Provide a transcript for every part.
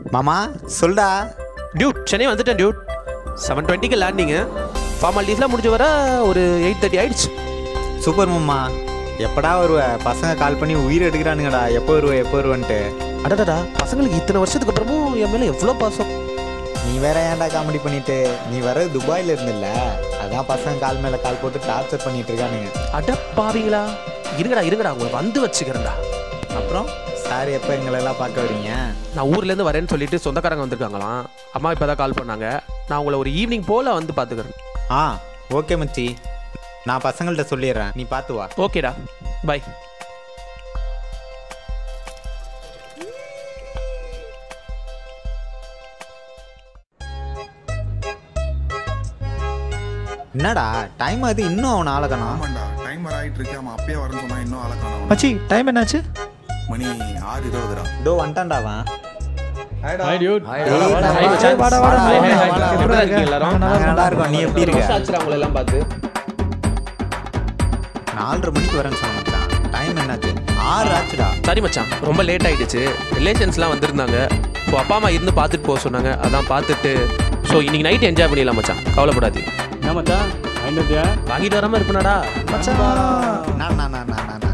மாமா சொல்டா டியூட் சென்னை வந்துட்டேன் டியூட் செவன் டுவெண்ட்டிக்கு லேண்டிங்கு ஃபார்மாலிட்டிஸ்லாம் முடிஞ்ச வர ஒரு எயிட் தேர்ட்டி ஆயிடுச்சு சூப்பர் மாமா எப்படா வருவ பசங்க கால் பண்ணி உயிர் எடுக்கிறானுங்கடா எப்போ வருவ எப்போ வருவன்ட்டு அடடடா பசங்களுக்கு இத்தனை வருஷத்துக்கு அப்புறமும் என் மேலே எவ்வளோ பாசம் நீ வேற ஏன்டா காமெடி பண்ணிட்டு நீ வர துபாயில இருந்தில்ல அதான் பசங்க கால் மேல கால் போட்டு டார்ச்சர் பண்ணிட்டு இருக்கானுங்க அட பாவீங்களா இருங்கடா இருங்கடா உங்களை வந்து வச்சுக்கிறேன்டா அப்புறம் சார் எப்போ எங்களெல்லாம் பார்க்க வரீங்க நான் ஊர்லேருந்து வரேன்னு சொல்லிட்டு சொந்தக்காரங்க வந்திருக்காங்களாம் அம்மா இப்போ தான் கால் பண்ணாங்க நான் உங்களை ஒரு ஈவினிங் போல் வந்து பார்த்துக்கிறேன் ஆ ஓகே மச்சி நான் பசங்கள்ட்ட சொல்லிடுறேன் நீ பார்த்து வா ஓகேடா பை என்னடா டைம் அது இன்னும் அவனை ஆளக்கணும் ஆமாண்டா டைம் வர ஆயிட்டு இருக்கு அவன் அப்பயே வரேன்னு சொன்னா இன்னும் ஆளை காணோம் மச்சி டைம் என்னாச்சு மணி ஆறு இருபதுடா இதோ வந்துட்டான்டா அவன் ஹாய் டியூட் ஏய், வாடா, வாடா, Hi, hi, hi. வாடா, எப்படி வாடா, இருக்கீங்க எல்லாரும்? நல்லா நாங்க நல்லா இருக்கோம் நீ எப்படி இருக்க அவங்கள எல்லாம் பார்த்து நாலரை மணிக்கு வரேன்னு சொன்ன மச்சான் டைம் என்னாச்சு ஆறு ஆச்சுடா சரி மச்சான் ரொம்ப லேட் ஆயிடுச்சு ரிலேஷன்ஸ்லாம் வந்திருந்தாங்க ஸோ அப்பா அம்மா இருந்து பார்த்துட்டு போக சொன்னாங்க அதான் பார்த்துட்டு ஸோ இன்னைக்கு நைட் என்ஜாய் பண்ணிடலாம் மச்சான் கவலைப்படாது என்ன மச்சான் ஐநூத்தியா வாங்கிட்டு வராம இருப்பனாடா மச்சான் நான் நான் நான் நான் நான், நான்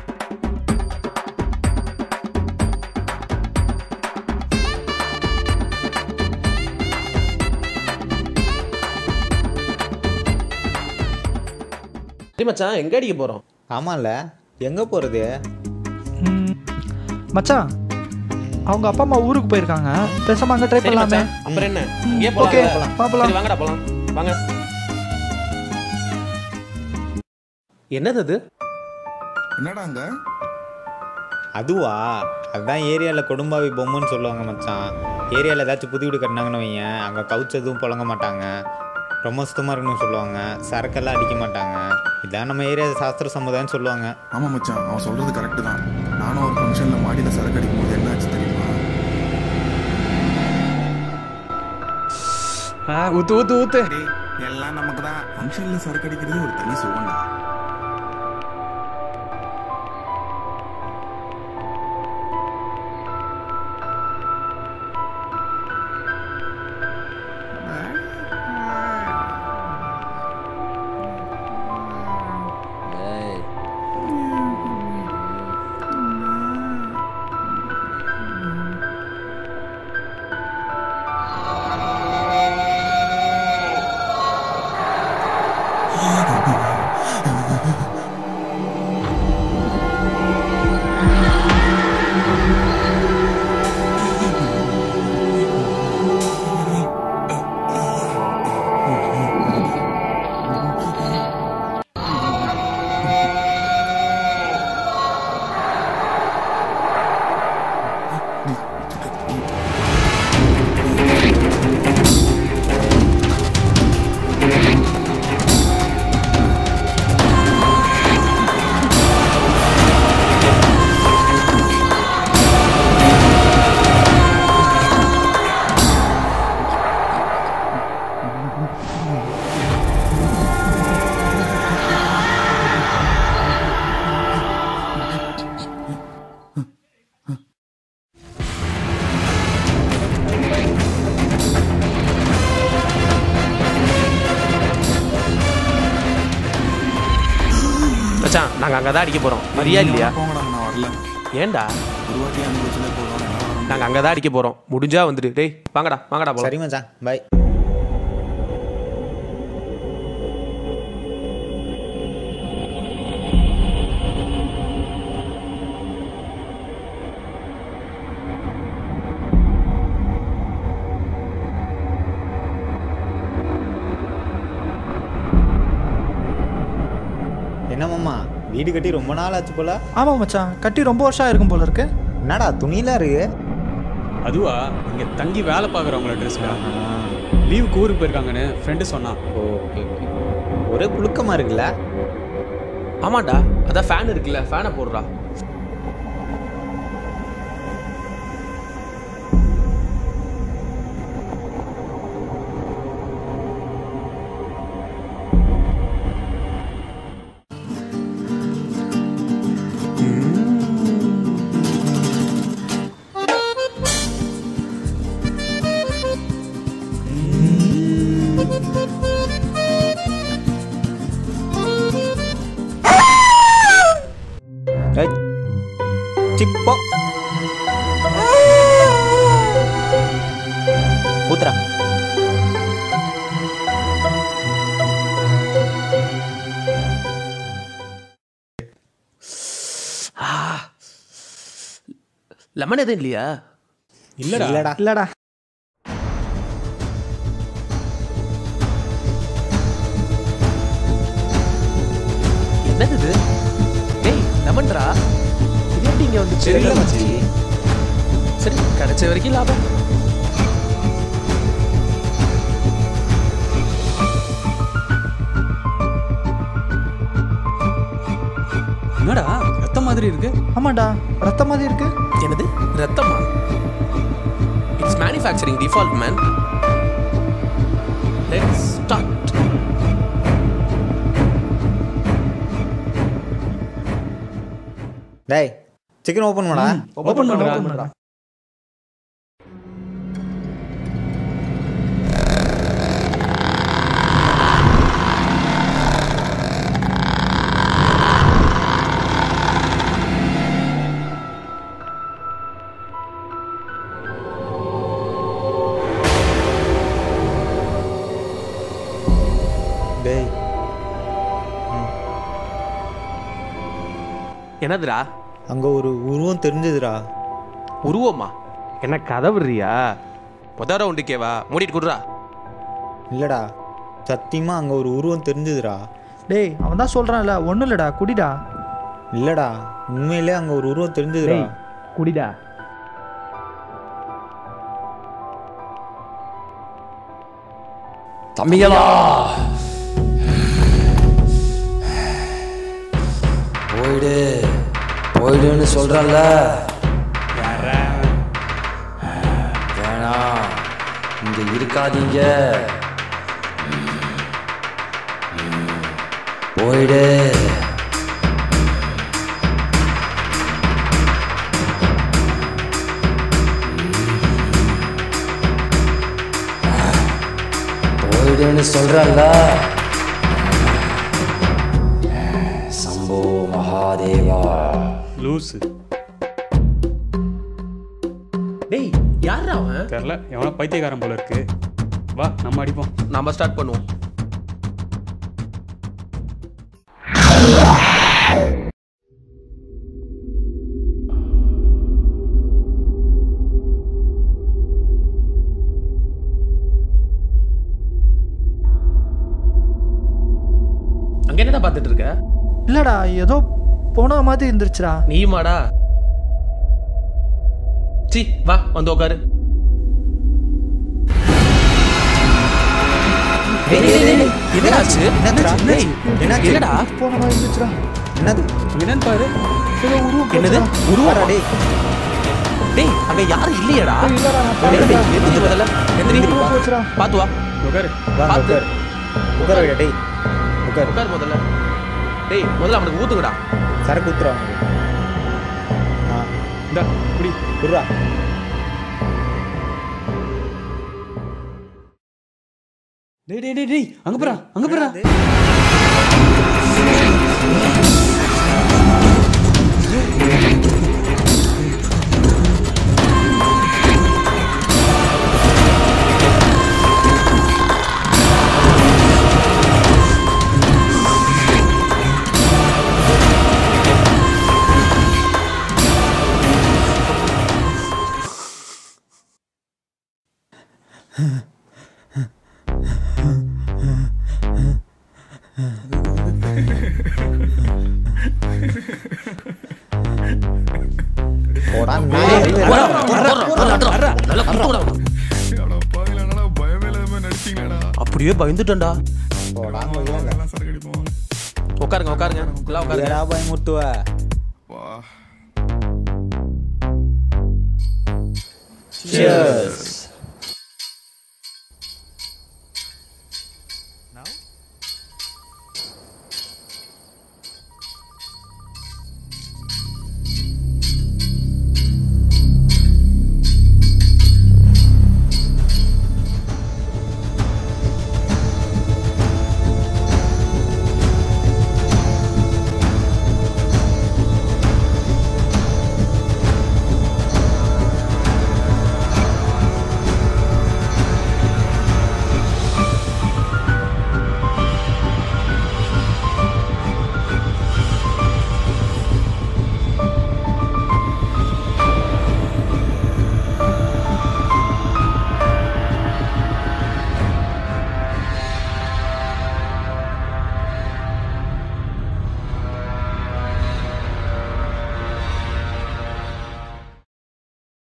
சரி மச்சான் எங்க அடிக்க போறோம் ஆமாம்ல எங்க போறது ம், மச்சான் அவங்க அப்பா அம்மா ஊருக்கு போயிருக்காங்க பேசாம அங்க ட்ரை சரி பண்ணலாமே மச்சான் அப்புறம் என்ன இங்கே ஓகே போலாம் பாப்பலாம் சரி வாங்கடா போலாம் வாங்க என்னது அது என்னடா அங்க அதுவா அதுதான் ஏரியாவில் கொடும்பாவி பொம்மைன்னு சொல்லுவாங்க மச்சான் ஏரியாவில் ஏதாச்சும் புது வீடு கட்டினாங்கன்னு வைங்க அங்கே கவுச்சு எதுவும் புழங்க மாட்டாங்க ரொம்ப சுத்தமாக இருக்கணும்னு சொல்லுவாங்க சரக்கெல்லாம் அடிக்க மாட்டாங்க இதான் நம்ம ஏரியா சாஸ்திர சமுதாயம்னு சொல்லுவாங்க ஆமா மச்சான் அவன் சொல்றது கரெக்ட் தான் நானும் ஒரு ஃபங்க்ஷன்ல மாடியில சரக்கு அடிக்கும் போது என்னாச்சு தெரியுமா ஊத்து ஊத்து ஊத்து டேய், எல்லாம் நமக்கு தான் ஃபங்க்ஷன்ல சரக்கு அடிக்கிறது ஒரு தனி சுகம்டா மச்சான் நாங்க அங்க தான் அடிக்க போறோம் வரியா இல்லையா போங்கடா நான் வரல ஏன்டா ஒரு வாட்டி அனுபவிச்சுல போதும் என்ன வரணும் நாங்க அங்க தான் அடிக்க போறோம் முடிஞ்சா வந்துடு டேய் வாங்கடா வாங்கடா போலாம் சரி மச்சான் பை என்ன மாமா வீடு கட்டி ரொம்ப நாள் ஆச்சு போல ஆமா மச்சான் கட்டி ரொம்ப வருஷம் ஆயிருக்கும் போல இருக்கு என்னடா துணிலாம் இருக்கு அதுவா இங்க தங்கி வேலை பார்க்குறவங்கள ட்ரெஸ்ல லீவுக்கு ஊருக்கு போயிருக்காங்கன்னு ஃப்ரெண்டு சொன்னான் ஓகே ஓகே ஒரே புழுக்கமா இருக்குல்ல ஆமாடா அதான் ஃபேன் இருக்குல்ல ஃபேனை போடுறா சிப்போ ஊத்துறா லெமன் எதுவும் இல்லையா இல்லடா இல்லடா இல்லடா என்னது இது டேய் லெமன்டா இது எப்படி இங்கே வந்துச்சு தெரியல மச்சி. சரி கிடைச்ச வரைக்கும் லாபம் என்னடா ரத்தம் மாதிரி இருக்கு ஆமாண்டா ரத்தம் மாதிரி இருக்கு என்னது ரத்தமா it's manufacturing default man let's start டேய் சிக்கன் ஓப்பன் பண்ணா ஓப்பன் பண்ணுறா டேய் என்னதுடா அங்க ஒரு உருவம் தெரிஞ்சதுடா உருவமா என்ன கதை விடுறியா முத ரவுண்டுக்கேவா மூடிட்டு குடுறா இல்லடா சத்தியமா அங்க ஒரு உருவம் தெரிஞ்சதுடா டேய் அவன் தான் சொல்கிறான்ல ஒன்றும் இல்லைடா குடிடா இல்லடா உண்மையிலே அங்க ஒரு உருவம் தெரிஞ்சதுடா குடிடா தம்பிகளா போயிடு போயிடுன்னு சொல்றல்ல வேணாம் இங்க இருக்காதீங்க போயிடு போயிடுன்னு சொல்றல்ல சம்போ மகாதேவா லூஸு டேய் யாரா அவன் தெரில எவனா பைத்தியக்காரன் போல இருக்கு வா நம்ம அடிப்போம் நாம ஸ்டார்ட் பண்ணுவோம் அங்க என்னடா பார்த்துட்டு இருக்க இல்லைடா ஏதோ போன மாதிரி இருந்துருச்சுடா நீயுமாடா சி வா வந்து உட்காரு டேய், டேய், டேய், டேய், என்னடாச்சு என்னதுடா? டேய், என்னாச்சு? என்னடா போன மாதிரி இருந்துச்சுடா என்னது என்னன்னு பாரு ஏதோ உருவம் என்னது போச்சுடா. உருவாடா டேய் டேய் அங்க யாரும் இல்லையடா டேய், இல்லடா, நான் டேய், டேய், பார்த்தேன்டா. எந்திரி முதல்ல எந்திரி உருவம் போச்சுடா. பாத்து வா உட்காரு வா பார்த்து. உட்கார் உட்கார வைடா டேய் உட்கார் உட்கார் முதல்ல டேய் முதல்ல அவனுக்கு ஊத்துங்கடா சரக்கு ஊத்துறா அவனுக்கு ஆ இந்தா குடி குர்ரா டேய் டேய் டேய் டேய் அங்க போறா அங்க போறா போடா நாய் அறிவு போடா, போடா, போடா, போடா, நல்லா குத்துங்கடா அவனை. அட பாவிங்களா, என்னடா பயமே இல்லாத மாதிரி நடிச்சீங்களாடா அப்படியே பயந்துட்டேன்டா போடா எல்லாம் சரக்கு அடிப்போம் உட்காருங்க உட்காருங்க எல்லாம் உட்காருங்க ஏடா பயமுறுத்துவ வா Cheers.